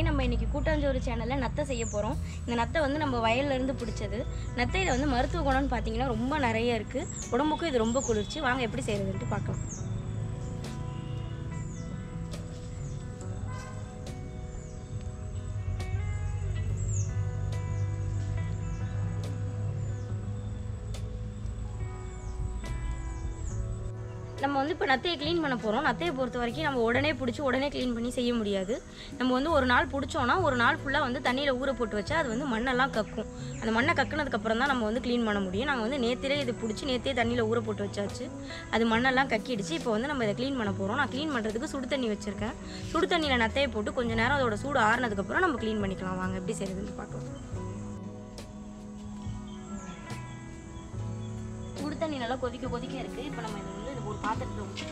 நம்ம இன்னைக்கு கூட்டாஞ்சோறு சேனலில் நத்தை செய்ய போகிறோம் இந்த நத்தை வந்து நம்ம வயல்ல இருந்து பிடிச்சது நத்தையில் வந்து மருத்துவ குணம்னு பார்த்தீங்கன்னா ரொம்ப நிறைய இருக்குது உடம்புக்கும் இது ரொம்ப குளிர்ச்சி வாங்க எப்படி செய்கிறதுன்ட்டு பார்க்கலாம் நம்ம வந்து இப்போ நத்தையை க்ளீன் பண்ண போகிறோம் நத்தையை பொறுத்த வரைக்கும் நம்ம உடனே பிடிச்சி உடனே க்ளீன் பண்ணி செய்ய முடியாது நம்ம வந்து ஒரு நாள் பிடிச்சோன்னா ஒரு நாள் ஃபுல்லாக வந்து தண்ணியில் ஊற போட்டு வச்சா அது வந்து மண்ணெல்லாம் கக்கும் அந்த மண்ணை கக்குனதுக்கப்புறம் தான் நம்ம வந்து க்ளீன் பண்ண முடியும் நாங்கள் வந்து நேத்திலே இது பிடிச்சி நேத்தே தண்ணியில் ஊற போட்டு வச்சாச்சு அது மண்ணெல்லாம் கக்கிடுச்சு இப்போ வந்து நம்ம இதை க்ளீன் பண்ண போகிறோம் நான் க்ளீன் பண்ணுறதுக்கு சுடு தண்ணி வச்சுருக்கேன் சுடு தண்ணியில் நத்தையை போட்டு கொஞ்சம் நேரம் அதோட சூடு ஆறுனதுக்கப்புறம் நம்ம க்ளீன் பண்ணிக்கலாம் வாங்க எப்படி செய்யறதுன்னு பார்க்கலாம் சுடு தண்ணி நல்லா கொதிக்க கொதிக்க இருக்குது இப்போ நம்ம இதை வந்து இது ஒரு பாத்திரத்தில் ஊற்றி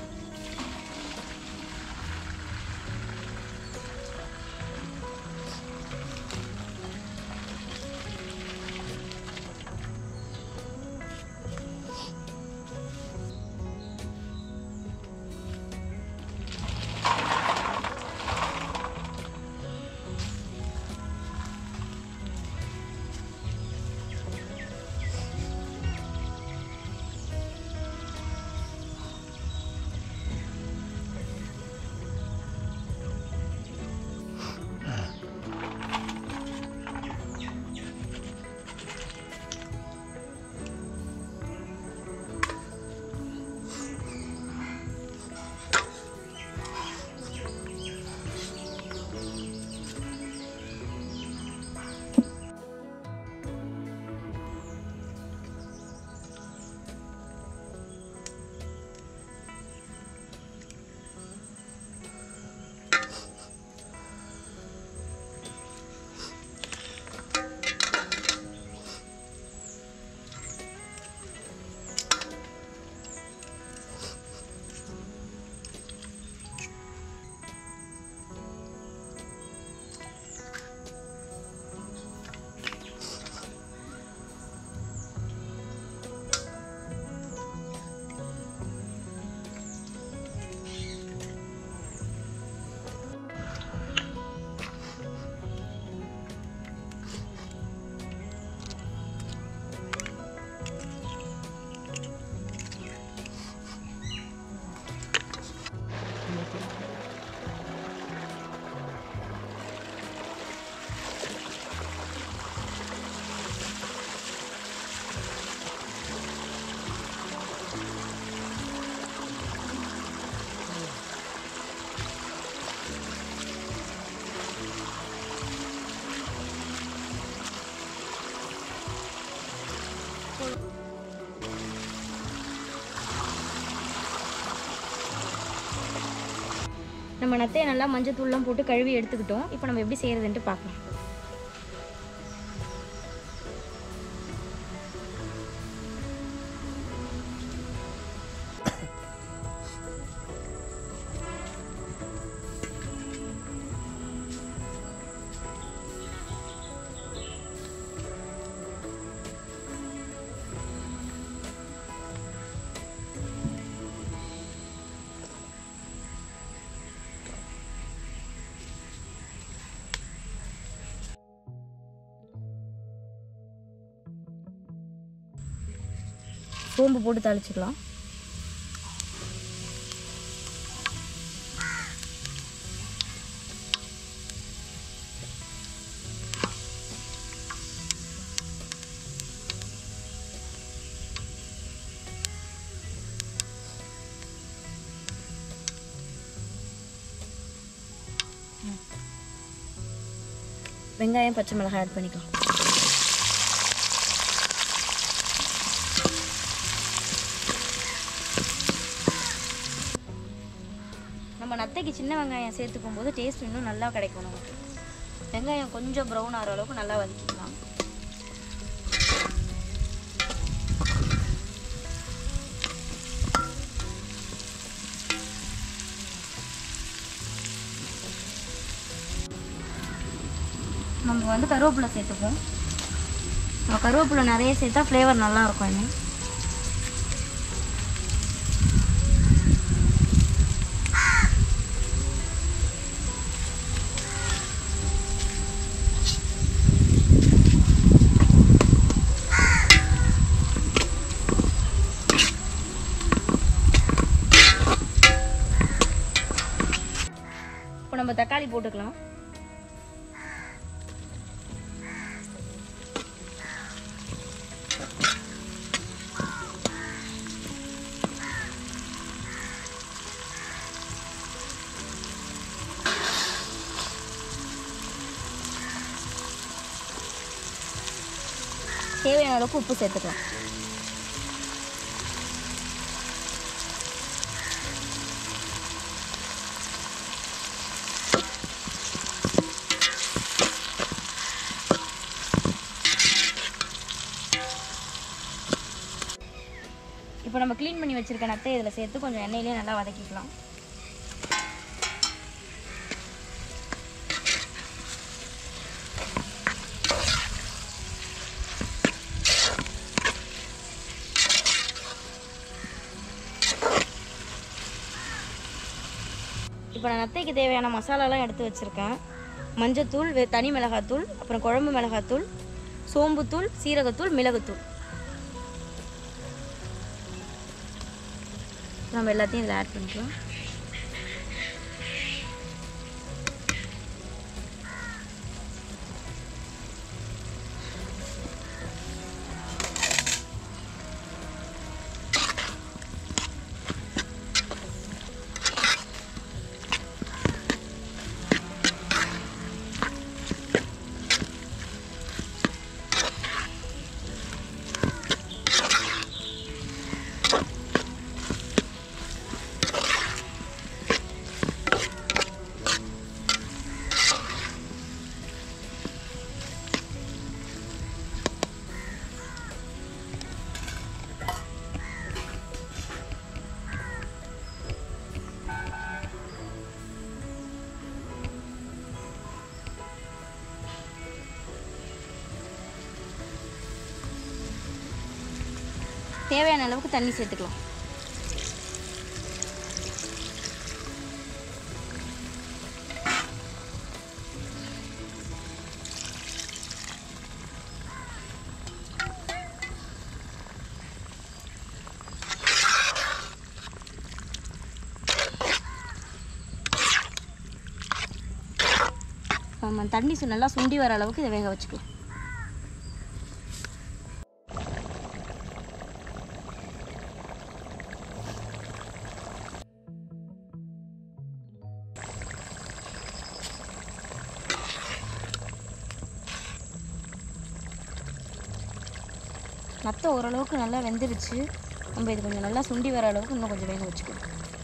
நம்ம நத்தையை நல்லா மஞ்சள் தூள்லாம் போட்டு கழுவி எடுத்துக்கிட்டோம் இப்போ நம்ம எப்படி செய்யறதுன்ட்டு பார்க்கலாம் சோம்பு போட்டு தாளிச்சுக்கலாம் வெங்காயம் பச்சை மிளகாய் ஆட் பண்ணிக்கலாம் நம்ம நத்தைக்கு சின்ன வெங்காயம் சேர்த்துக்கும் போது டேஸ்ட் இன்னும் நல்லா கிடைக்கும் நமக்கு வெங்காயம் கொஞ்சம் ப்ரௌன் ஆகிற அளவுக்கு நல்லா வதக்கிக்கலாம் நம்ம வந்து கருவேப்பிலை சேர்த்துப்போம் நம்ம கருவேப்பிலை நிறைய சேர்த்தா ஃப்ளேவர் நல்லா இருக்கும் இன்னும் தக்காளி போட்டுக்கலாம் தேவையான அளவுக்கு உப்பு சேர்த்துக்கலாம் இப்போ நம்ம க்ளீன் பண்ணி வச்சிருக்க நத்தை இதில் சேர்த்து கொஞ்சம் எண்ணெயிலே நல்லா வதக்கிக்கலாம் இப்போ நான் நத்தைக்கு தேவையான மசாலாலாம் எடுத்து வச்சுருக்கேன் மஞ்சத்தூள் வெ தனி மிளகாத்தூள் அப்புறம் குழம்பு மிளகாத்தூள் சோம்புத்தூள் சீரகத்தூள் மிளகுத்தூள் நம்ம எல்லாத்தையும் இதில் ஆட் பண்ணிக்கலாம் தேவையான அளவுக்கு தண்ணி சேர்த்துக்கலாம் நம்ம தண்ணி சு- நல்லா சுண்டி வர அளவுக்கு இதை வேக வச்சுக்கலாம் நத்தை ஓரளவுக்கு நல்லா வெந்துருச்சு நம்ம இது கொஞ்சம் நல்லா சுண்டி வர அளவுக்கு இன்னும் கொஞ்சம் வேக வச்சுக்கலாம்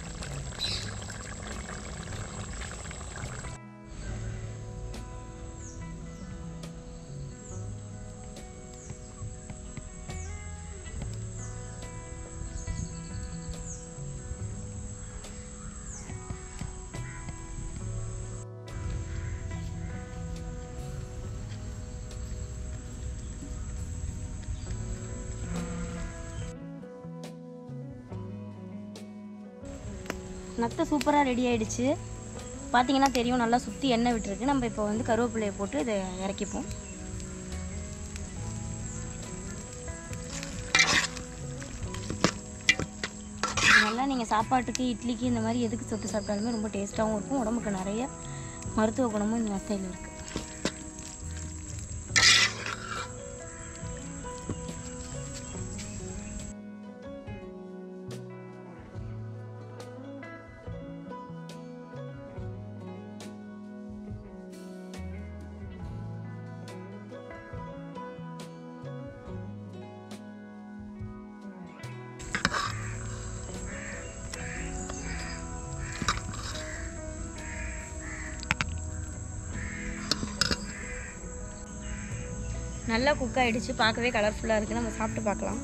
நத்தை சூப்பராக ரெடி ஆயிடுச்சு பார்த்தீங்கன்னா தெரியும் நல்லா சுற்றி எண்ணெய் விட்டுருக்கு நம்ம இப்போ வந்து கருவேப்பிலையை போட்டு இதை இறக்கிப்போம் இது நல்லா நீங்கள் சாப்பாட்டுக்கு இட்லிக்கு இந்த மாதிரி எதுக்கு தொட்டு சாப்பிட்டாலுமே ரொம்ப டேஸ்ட்டாகவும் இருக்கும் உடம்புக்கு நிறைய மருத்துவ குணமும் இந்த நத்தையில் இருக்குது நல்லா குக் ஆயிடுச்சு பார்க்கவே கலர்ஃபுல்லாக இருக்குது நம்ம சாப்பிட்டு பார்க்கலாம்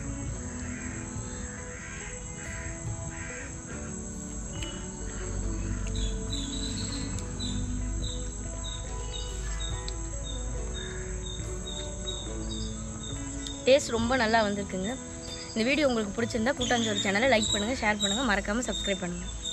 டேஸ்ட் ரொம்ப நல்லா வந்திருக்குங்க இந்த வீடியோ உங்களுக்கு பிடிச்சிருந்தா கூட்டாஞ்சோறு சேனலை லைக் பண்ணுங்கள் ஷேர் பண்ணுங்கள் மறக்காமல் சப்ஸ்கிரைப் பண்ணுங்கள்